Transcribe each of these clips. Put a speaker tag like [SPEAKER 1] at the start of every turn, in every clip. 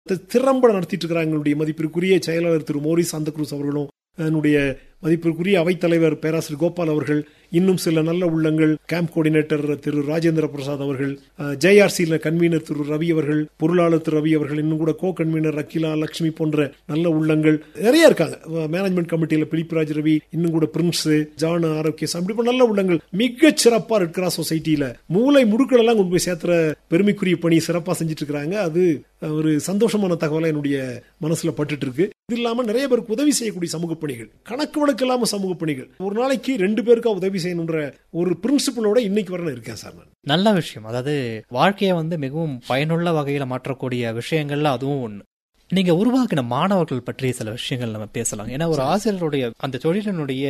[SPEAKER 1] திறம்பட நடத்திட்டு இருக்கிறாங்க எங்களுடைய மதிப்பிற்குரிய செயலாளர் திரு மோரிஸ் சாந்தக்ரூஸ் அவர்களும் என்னுடைய மதிப்பிற்குரிய அவைத்தலைவர் பேராசிரியர் கோபால் அவர்கள் இன்னும் சில நல்ல உள்ளங்கள் கேம்ப் கோஆர்டினேட்டர் திரு ராஜேந்திர பிரசாத் அவர்கள் ஜேஆர்சியில் கன்வீனர் திரு ரவி அவர்கள் பொருளாளர் திரு ரவி அவர்கள் இன்னும் கூட கோ கன்வீனர் அகிலா லட்சுமி போன்ற நல்ல உள்ளங்கள் நிறைய இருக்காங்க மேனேஜ்மெண்ட் கமிட்டியில பிலிப்ராஜ் ரவி இன்னும் கூட பிரின்ஸ் ஜான் ஆரோக்கியஸ் அப்படி நல்ல உள்ளங்கள் மிக சிறப்பா இருக்கிற சொசைட்டியில மூளை முடுக்கள் எல்லாம் கொண்டு போய் சேர்த்துற பெருமைக்குரிய பணி சிறப்பா செஞ்சுட்டு இருக்கிறாங்க அது ஒரு சந்தோஷமான தகவலை என்னுடைய மனசுல பட்டுட்டு இருக்கு இது இல்லாம நிறைய பேருக்கு உதவி செய்யக்கூடிய சமூக பணிகள் கணக்கு வழக்கு இல்லாம சமூக பணிகள் ஒரு நாளைக்கு ரெண்டு பேருக்கா உதவி செய்யணுன்ற ஒரு பிரின்சிபலோட இன்னைக்கு வர இருக்கேன் சார் நான்
[SPEAKER 2] நல்ல விஷயம் அதாவது வாழ்க்கையை வந்து மிகவும் பயனுள்ள வகையில மாற்றக்கூடிய விஷயங்கள்ல அதுவும் ஒண்ணு நீங்க உருவாக்கின மாணவர்கள் பற்றிய சில விஷயங்கள் நம்ம பேசலாம் ஏன்னா ஒரு ஆசிரியருடைய அந்த தொழிலினுடைய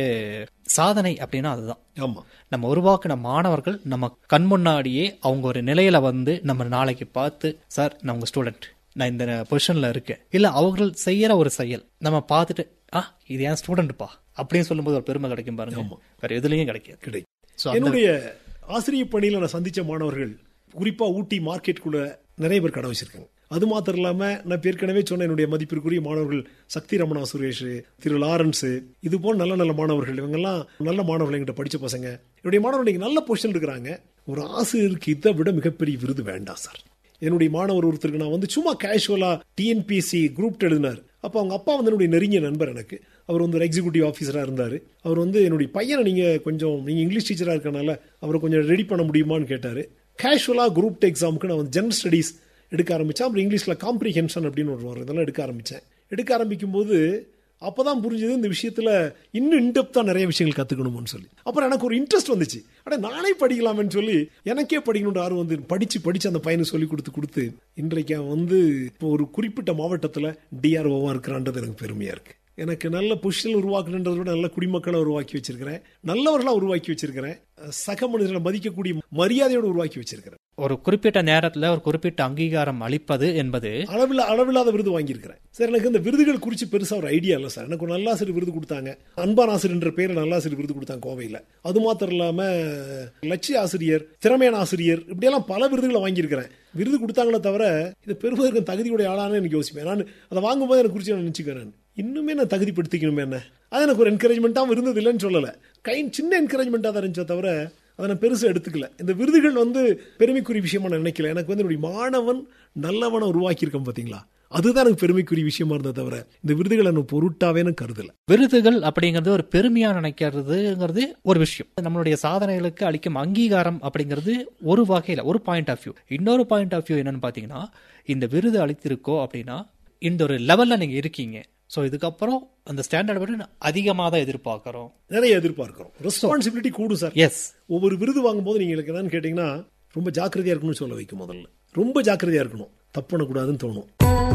[SPEAKER 2] சாதனை அப்படின்னா அதுதான்
[SPEAKER 1] ஆமா
[SPEAKER 2] நம்ம உருவாக்கின மாணவர்கள் நம்ம கண் முன்னாடியே அவங்க ஒரு நிலையில வந்து நம்ம நாளைக்கு பார்த்து சார் நான் உங்க ஸ்டூடெண்ட் நான் இந்த பொசிஷன்ல இருக்கேன் இல்ல அவர்கள் செய்யற ஒரு செயல் நம்ம பார்த்துட்டு ஆ இது என் ஸ்டூடெண்ட்ப்பா அப்படின்னு சொல்லும்போது ஒரு பெருமை கிடைக்கும் பாருங்க வேற எதுலயும் கிடைக்காது
[SPEAKER 1] கிடைக்கும்
[SPEAKER 2] So, அந்த-
[SPEAKER 1] என்னுடைய ஆசிரியர் பணியில நான் சந்திச்ச மாணவர்கள் குறிப்பா ஊட்டி மார்க்கெட்டுக்குள்ள நிறைய பேர் கடை வச்சிருக்காங்க அது மாத்திரம் இல்லாம நான் ஏற்கனவே சொன்ன என்னுடைய மதிப்பிற்குரிய மாணவர்கள் சக்தி ரமணா சுரேஷ் திரு லாரன்ஸ் இது போல நல்ல நல்ல மாணவர்கள் இவங்கெல்லாம் நல்ல மாணவர்கள் எங்கிட்ட படிச்ச பசங்க என்னுடைய மாணவர்கள் இன்னைக்கு நல்ல பொசிஷன் இருக்கிறாங்க ஒரு ஆசிரியருக்கு இதை விட மிகப்பெரிய விருது வேண்டாம் சார் என்னுடைய மாணவர் ஒருத்தருக்கு நான் வந்து சும்மா கேஷுவலா டிஎன்பிஎஸ்சி குரூப் எழுதினார் அப்போ அவங்க அப்பா வந்து என்னுடைய நெருங்கிய நண்பர் எனக்கு அவர் வந்து ஒரு எக்ஸிகூட்டிவ் ஆஃபீஸராக இருந்தார் அவர் வந்து என்னுடைய பையனை நீங்கள் கொஞ்சம் நீங்கள் இங்கிலீஷ் டீச்சராக இருக்கனால அவரை கொஞ்சம் ரெடி பண்ண முடியுமான்னு கேட்டார் கேஷுவலாக குரூப் எக்ஸாமுக்கு நான் வந்து ஜெனரல் ஸ்டடீஸ் எடுக்க ஆரம்பித்தேன் அப்புறம் இங்கிலீஷில் காம்ப்ரிஹென்ஷன் அப்படின்னு ஒரு வரும் இதெல்லாம் எடுக்க ஆரம்பித்தேன் எடுக்க ஆரம்பிக்கும் போது அப்பதான் புரிஞ்சது இந்த விஷயத்துல இன்னும் இன்டெப்தா நிறைய விஷயங்கள் கத்துக்கணும்னு சொல்லி அப்புறம் எனக்கு ஒரு இன்ட்ரெஸ்ட் வந்துச்சு அட நானே படிக்கலாம்னு சொல்லி எனக்கே படிக்கணும்னு ஆர்வம் வந்து படிச்சு படிச்சு அந்த பையனுக்கு சொல்லி கொடுத்து கொடுத்து இன்றைக்கு அவன் வந்து இப்போ ஒரு குறிப்பிட்ட மாவட்டத்துல டிஆர்ஓவா இருக்கிறான்றது எனக்கு பெருமையா இருக்கு எனக்கு நல்ல பொசிஷன் உருவாக்குன்றதை விட நல்ல குடிமக்களை உருவாக்கி வச்சிருக்கிறேன் நல்லவர்களா உருவாக்கி வச்சிருக்கிறேன் சக மனிதர்களை மதிக்கக்கூடிய மரியாதையோடு உருவாக்கி வச்சிருக்கிறேன்
[SPEAKER 2] ஒரு குறிப்பிட்ட நேரத்துல ஒரு குறிப்பிட்ட அங்கீகாரம் அளிப்பது என்பது
[SPEAKER 1] அளவில் அளவில்லாத விருது வாங்கியிருக்கிறேன் சார் எனக்கு இந்த விருதுகள் குறித்து பெருசா ஒரு ஐடியா இல்லை சார் எனக்கு ஒரு நல்லாசிரியர் விருது கொடுத்தாங்க அன்பான் ஆசிரியர் பேரில் நல்லாசிரியர் விருது கொடுத்தாங்க கோவையில் அது மாத்திரம் இல்லாம லட்சிய ஆசிரியர் திறமையான ஆசிரியர் இப்படியெல்லாம் பல விருதுகளை வாங்கியிருக்கிறேன் விருது கொடுத்தாங்களே தவிர இது பெருமதற்கு தகுதியுடைய ஆளானு எனக்கு யோசிப்பேன் நான் அதை வாங்கும்போது எனக்கு குறித்து நான் நினச்சிக்கிறேன் நான் இன்னுமே நான் தகுதிப்படுத்திக்கணுமே என்ன அது எனக்கு ஒரு என்கரேஜ்மெண்ட்டாகவும் இருந்தது இல்லைன்னு சொல்லலை கை சின்ன என்கரேஜ்மெண்ட்டாக தான் இருந்துச்சே தவிர அதை நான் பெருசாக எடுத்துக்கல இந்த விருதுகள் வந்து பெருமைக்குரிய விஷயமா நான் நினைக்கல எனக்கு வந்து என்னுடைய மாணவன் நல்லவனை உருவாக்கியிருக்கேன் பார்த்தீங்களா அதுதான் எனக்கு பெருமைக்குரிய விஷயமா இருந்தது தவிர இந்த விருதுகளை நான் பொருட்டாவே நான் கருதல
[SPEAKER 2] விருதுகள் அப்படிங்கிறது ஒரு பெருமையா நினைக்கிறதுங்கிறது ஒரு விஷயம் நம்மளுடைய சாதனைகளுக்கு அளிக்கும் அங்கீகாரம் அப்படிங்கிறது ஒரு வகையில ஒரு பாயிண்ட் ஆஃப் வியூ இன்னொரு பாயிண்ட் ஆஃப் வியூ என்னன்னு பாத்தீங்கன்னா இந்த விருது அளித்திருக்கோ அப்படின்னா இந்த ஒரு லெவல்ல நீங்க இருக்கீங்க ஸோ இதுக்கப்புறம் அந்த ஸ்டாண்டர்ட் விட அதிகமாக தான் எதிர்பார்க்கிறோம்
[SPEAKER 1] நிறைய எதிர்பார்க்கிறோம் ரெஸ்பான்சிபிலிட்டி கூடும் சார்
[SPEAKER 2] எஸ்
[SPEAKER 1] ஒவ்வொரு விருது வாங்கும்போது நீங்க எனக்கு என்னன்னு கேட்டீங்கன்னா ரொம்ப ஜாக்கிரதையா இருக்கணும்னு சொல்ல வைக்கும் முதல்ல ரொம்ப ஜாக்கிரதையா இருக்கணும் தப்பு பண்ணக்கூடாதுன்னு தோணும்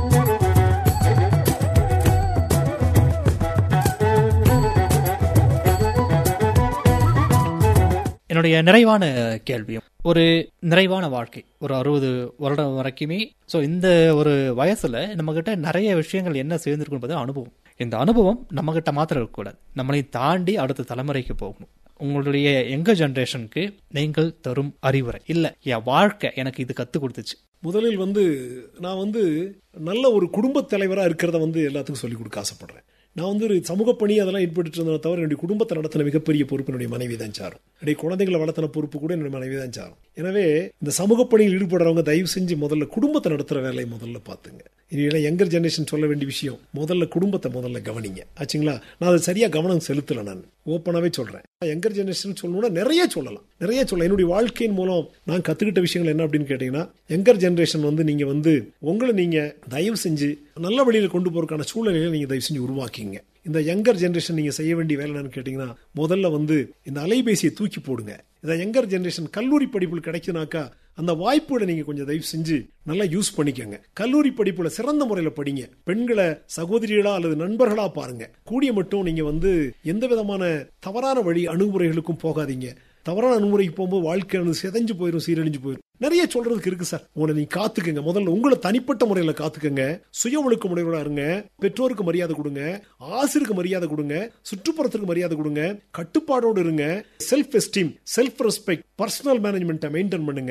[SPEAKER 2] என்னுடைய நிறைவான கேள்வியும் ஒரு நிறைவான வாழ்க்கை ஒரு அறுபது வருடம் வரைக்குமே ஸோ இந்த ஒரு வயசுல நம்ம கிட்ட நிறைய விஷயங்கள் என்ன சேர்ந்துருக்கும் என்பது அனுபவம் இந்த அனுபவம் நம்ம கிட்ட மாத்திரம் இருக்கக்கூடாது நம்மளை தாண்டி அடுத்த தலைமுறைக்கு போகணும் உங்களுடைய எங்க ஜெனரேஷனுக்கு நீங்கள் தரும் அறிவுரை இல்ல என் வாழ்க்கை எனக்கு இது கத்து கொடுத்துச்சு
[SPEAKER 1] முதலில் வந்து நான் வந்து நல்ல ஒரு குடும்பத் தலைவராக இருக்கிறத வந்து எல்லாத்துக்கும் சொல்லிக் கொடுக்க ஆசைப்படுறேன் நான் வந்து ஒரு சமூக பணி அதெல்லாம் ஈடுபட்டு இருந்ததை தவிர என்னுடைய குடும்பத்தை நடத்தின மிகப்பெரிய பொறுப்பு என்னுடைய மனைவி தான் சாரும் என்னுடைய குழந்தைகளை வளர்த்தின பொறுப்பு கூட என்னுடைய மனைவி தான் சாரும் எனவே இந்த சமூக பணியில் ஈடுபடுறவங்க தயவு செஞ்சு முதல்ல குடும்பத்தை நடத்துற வேலையை முதல்ல பார்த்துங்க இனியெல்லாம் யங்கர் ஜெனரேஷன் சொல்ல வேண்டிய விஷயம் முதல்ல குடும்பத்தை முதல்ல கவனிங்க ஆச்சுங்களா நான் அதை சரியா கவனம் செலுத்தல நான் ஓப்பனாவே சொல்றேன் யங்கர் ஜெனரேஷன் சொல்லணும்னா நிறைய சொல்லலாம் நிறைய சொல்லலாம் என்னுடைய வாழ்க்கையின் மூலம் நான் கத்துக்கிட்ட விஷயங்கள் என்ன அப்படின்னு கேட்டீங்கன்னா யங்கர் ஜெனரேஷன் வந்து நீங்க வந்து உங்களை நீங்க தயவு செஞ்சு நல்ல வழியில கொண்டு போறதுக்கான சூழ்நிலையை நீங்க தயவு செஞ்சு உருவாக்கிங்க இந்த யங்கர் ஜெனரேஷன் நீங்க செய்ய வேண்டிய வேலை என்னன்னு கேட்டீங்கன்னா முதல்ல வந்து இந்த அலைபேசியை தூக்கி போடுங்க இந்த யங்கர் ஜெனரேஷன் கல்லூரி படிப்புகள் கிடைக்குனாக்கா அந்த வாய்ப்புகளை நீங்க கொஞ்சம் தயவு செஞ்சு நல்லா யூஸ் பண்ணிக்கோங்க கல்லூரி படிப்புல சிறந்த முறையில படிங்க பெண்களை சகோதரிகளா அல்லது நண்பர்களா பாருங்க கூடிய மட்டும் நீங்க வந்து எந்த விதமான தவறான வழி அணுகுமுறைகளுக்கும் போகாதீங்க தவறான அணுகுமுறைக்கு போகும்போது வாழ்க்கை வந்து சிதைஞ்சு போயிடும் சீரழிஞ்சு போயிடும் நிறைய சொல்றதுக்கு இருக்கு சார் உங்களை நீ காத்துக்கங்க முதல்ல உங்களை தனிப்பட்ட முறையில காத்துக்கங்க சுய ஒழுக்க முறையோட இருங்க பெற்றோருக்கு மரியாதை கொடுங்க ஆசிரியருக்கு மரியாதை கொடுங்க சுற்றுப்புறத்துக்கு மரியாதை கொடுங்க கட்டுப்பாடோடு இருங்க self esteem self respect personal மேனேஜ்மெண்ட்டை மெயின்டைன் பண்ணுங்க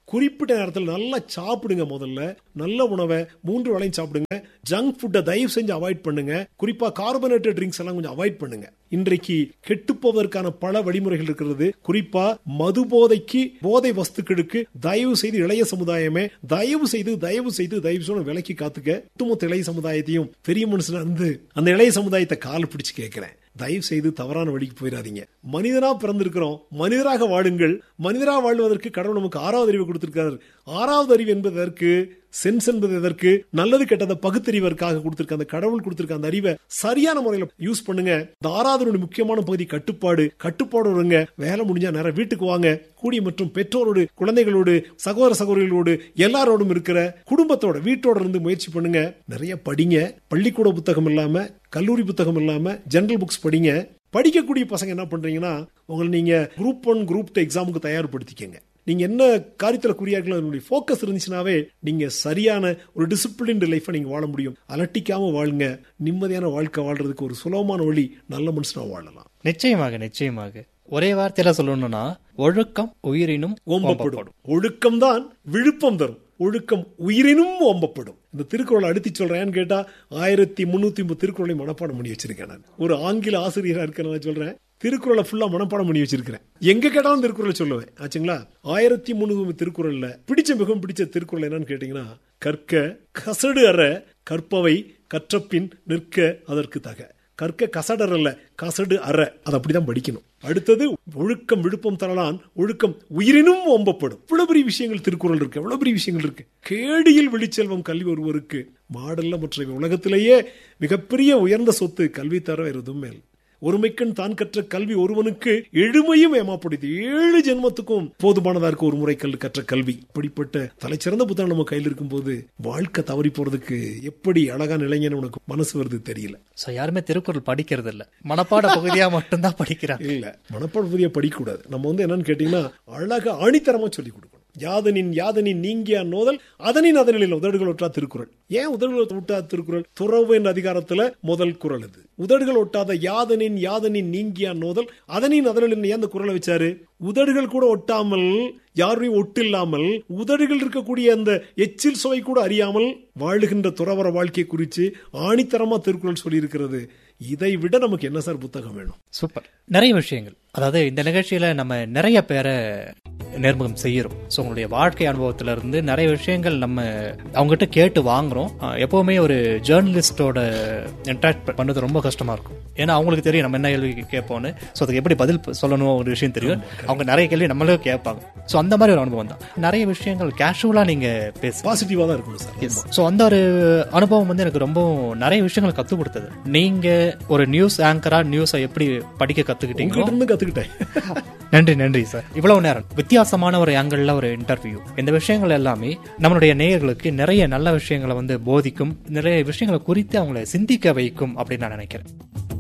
[SPEAKER 1] குறிப்பிட்ட நேரத்தில் நல்லா சாப்பிடுங்க முதல்ல நல்ல உணவை மூன்று வேளையும் சாப்பிடுங்க ஜங்க் ஃபுட்டை தயவு செஞ்சு அவாய்ட் பண்ணுங்க குறிப்பா கார்பனேட்டட் ட்ரிங்க்ஸ் எல்லாம் கொஞ்சம் அவாய்ட் பண்ணுங்க இன்றைக்கு கெட்டு போவதற்கான பல வழிமுறைகள் இருக்கிறது குறிப்பா மது போதைக்கு போதை வஸ்துக்களுக்கு தயவு செய்து இளைய சமுதாயமே தயவு செய்து தயவு செய்து தயவு செய்து விலைக்கு காத்துக்க ஒட்டுமொத்த இளைய சமுதாயத்தையும் பெரிய மனுஷனா இருந்து அந்த இளைய சமுதாயத்தை கால் பிடிச்சு கேட்கிறேன் தயவு செய்து தவறான வழிக்கு போயிடாதீங்க மனிதனா பிறந்திருக்கிறோம் மனிதராக வாழுங்கள் மனிதராக வாழ்வதற்கு கடவுள் நமக்கு ஆறாவது அறிவு கொடுத்திருக்காரு ஆறாவது அறிவு என்பதற்கு சென்ஸ் என்பது எதற்கு நல்லது கெட்டதை பகுத்தறிவதற்காக கொடுத்திருக்க அந்த கடவுள் கொடுத்திருக்க அந்த அறிவை சரியான முறையில் யூஸ் பண்ணுங்க இந்த ஆறாவது முக்கியமான பகுதி கட்டுப்பாடு கட்டுப்பாடு வருங்க வேலை முடிஞ்சா நேரம் வீட்டுக்கு வாங்க கூடிய மற்றும் பெற்றோரோடு குழந்தைகளோடு சகோதர சகோதரிகளோடு எல்லாரோடும் இருக்கிற குடும்பத்தோட வீட்டோட இருந்து முயற்சி பண்ணுங்க நிறைய படிங்க பள்ளிக்கூட புத்தகம் இல்லாம கல்லூரி புத்தகம் இல்லாம ஜெனரல் புக்ஸ் படிங்க படிக்கக்கூடிய பசங்க என்ன பண்றீங்கன்னா உங்களை நீங்க குரூப் ஒன் குரூப் டூ எக்ஸாமுக்கு தயார்படுத்திக்கங்க நீங்க என்ன காரியத்துல குறியாக்களோ அதனுடைய ஃபோக்கஸ் இருந்துச்சுனாவே நீங்க சரியான ஒரு டிசிப்ளின்டு லைஃபை நீங்க வாழ முடியும் அலட்டிக்காம வாழுங்க நிம்மதியான வாழ்க்கை வாழ்றதுக்கு ஒரு சுலபமான வழி நல்ல மனுஷனா வாழலாம்
[SPEAKER 2] நிச்சயமாக நிச்சயமாக ஒரே வார்த்தையில சொல்லணும்னா ஒழுக்கம் உயிரினும்
[SPEAKER 1] ஓம்பப்படும் ஒழுக்கம் தான் விழுப்பம் தரும் ஒழுக்கம் உயிரினும் ஓம்பப்படும் இந்த திருக்குறளை அடுத்து சொல்றேன்னு கேட்டா ஆயிரத்தி முன்னூத்தி ஐம்பது திருக்குறளை மனப்பாடம் பண்ணி வச்சிருக்கேன் நான் ஒரு ஆங்கில ஆசிரியரா இருக்க நான் சொல்றேன் திருக்குறளை ஃபுல்லா மனப்பாடம் பண்ணி வச்சிருக்கிறேன் எங்க கேட்டாலும் திருக்குறளை சொல்லுவேன் ஆச்சுங்களா ஆயிரத்தி முன்னூத்தி திருக்குறள்ல பிடிச்ச மிகவும் பிடிச்ச திருக்குறள் என்னன்னு கேட்டீங்கன்னா கற்க கசடு அற கற்பவை கற்றப்பின் நிற்க அதற்கு தக கற்க கசடர் அல்ல கசடு அற அதை அப்படிதான் படிக்கணும் அடுத்தது ஒழுக்கம் விழுப்பம் தரலான் ஒழுக்கம் உயிரினும் ஓம்பப்படும் இவ்வளவு பெரிய விஷயங்கள் திருக்குறள் இருக்கு எவ்வளவு பெரிய விஷயங்கள் இருக்கு கேடியில் விழிச்செல்வம் கல்வி ஒருவருக்கு மாடல்ல மற்ற உலகத்திலேயே மிகப்பெரிய உயர்ந்த சொத்து கல்வி தர வேறு எதுவும் மேல் ஒருமைக்கண் தான் கற்ற கல்வி ஒருவனுக்கு எழுமையும் ஏமாப்படுது ஏழு ஜென்மத்துக்கும் போதுமானதா இருக்கு ஒரு முறை கல் கற்ற கல்வி இப்படிப்பட்ட தலைச்சிறந்த புத்தகம் நம்ம கையில் இருக்கும்போது வாழ்க்கை தவறி போறதுக்கு எப்படி அழகா நிலைங்கன்னு உனக்கு மனசு வருது தெரியல
[SPEAKER 2] சோ யாருமே திருக்குறள் படிக்கிறது இல்ல மனப்பாட பகுதியா மட்டும்தான் படிக்கிறாங்க
[SPEAKER 1] இல்ல மனப்பாட பகுதியை படிக்க கூடாது நம்ம வந்து என்னன்னு கேட்டீங்கன்னா அழகா ஆணித்தரமா சொல்லி கொடுக்கணும் யாதனின் யாதனின் நீங்கியா நோதல் அதனின் அதனில் உதடுகள் ஒட்டா திருக்குறள் ஏன் உதடுகள் ஒட்டா திருக்குறள் துறவு என்ற அதிகாரத்துல முதல் குரல் இது உதடுகள் ஒட்டாத யாதனின் யாதனின் நீங்கியா நோதல் அதனின் அதனில் ஏன் அந்த குரலை வச்சாரு உதடுகள் கூட ஒட்டாமல் யாரையும் ஒட்டு இல்லாமல் உதடுகள் இருக்கக்கூடிய அந்த எச்சில் சுவை கூட அறியாமல் வாழுகின்ற துறவர வாழ்க்கை குறித்து ஆணித்தரமா திருக்குறள் சொல்லி இருக்கிறது இதை விட நமக்கு என்ன சார் புத்தகம் வேணும்
[SPEAKER 2] சூப்பர் நிறைய விஷயங்கள் அதாவது இந்த நிகழ்ச்சியில நம்ம நிறைய பேரை நேர்முகம் செய்யறோம் ஸோ உங்களுடைய வாழ்க்கை அனுபவத்துல இருந்து நிறைய விஷயங்கள் நம்ம அவங்ககிட்ட கேட்டு வாங்குறோம் அஹ் எப்பவுமே ஒரு ஜேர்னலிஸ்டோட இன்ட்ராக்ட் பண்ணது ரொம்ப கஷ்டமா இருக்கும் ஏன்னா அவங்களுக்கு தெரியும் நம்ம என்ன கேள்வி கேட்போம்னு ஸோ அதுக்கு எப்படி பதில் சொல்லணும் ஒரு விஷயம் தெரியும் அவங்க நிறைய கேள்வி நம்மளே கேட்பாங்க ஸோ அந்த மாதிரி ஒரு அனுபவம் தான் நிறைய விஷயங்கள் கேஷுவலா நீங்க பேச
[SPEAKER 1] பாசிட்டிவா தான் இருக்கணும் சார்
[SPEAKER 2] ஸோ அந்த ஒரு அனுபவம் வந்து எனக்கு ரொம்ப நிறைய விஷயங்கள் கற்றுக் கொடுத்தது நீங்க ஒரு நியூஸ் ஆங்கரா நியூஸை எப்படி படிக்க கத்துக்கிட்டீங்களோ
[SPEAKER 1] உங்ககிட்ட இருந்து கத்துக்கிட்டேன்
[SPEAKER 2] நன்றி நன்றி சார் இவ்வளவு நேரம் வித்தியாசமான ஒரு ஆங்கிள் ஒரு இன்டர்வியூ இந்த விஷயங்கள் எல்லாமே நம்மளுடைய நேயர்களுக்கு நிறைய நல்ல விஷயங்களை வந்து போதிக்கும் நிறைய விஷயங்களை குறித்து அவங்களை சிந்திக்க வைக்கும் அப்படின்னு நான் நினைக்கிறேன்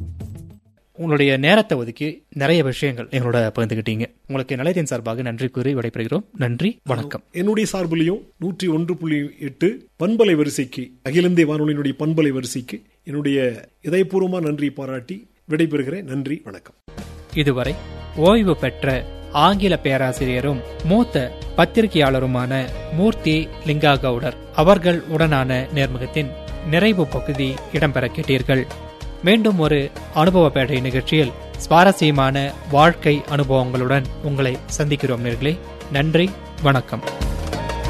[SPEAKER 2] உங்களுடைய நேரத்தை ஒதுக்கி நிறைய விஷயங்கள் எங்களோட பகிர்ந்துக்கிட்டீங்க உங்களுக்கு நிலையத்தின் சார்பாக நன்றி கூறி விடைபெறுகிறோம் நன்றி வணக்கம்
[SPEAKER 1] என்னுடைய சார்பிலையும் நூற்றி ஒன்று புள்ளி எட்டு பண்பலை வரிசைக்கு அகில இந்திய வானொலியினுடைய பண்பலை வரிசைக்கு என்னுடைய இதயபூர்வமா நன்றி பாராட்டி விடைபெறுகிறேன் நன்றி வணக்கம்
[SPEAKER 2] இதுவரை ஓய்வு பெற்ற ஆங்கில பேராசிரியரும் மூத்த பத்திரிகையாளருமான மூர்த்தி லிங்கா கவுடர் அவர்கள் உடனான நேர்முகத்தின் நிறைவு பகுதி இடம்பெற கேட்டீர்கள் மீண்டும் ஒரு அனுபவ பேட்டை நிகழ்ச்சியில் சுவாரஸ்யமான வாழ்க்கை அனுபவங்களுடன் உங்களை சந்திக்கிறோம் நேர்களே நன்றி வணக்கம்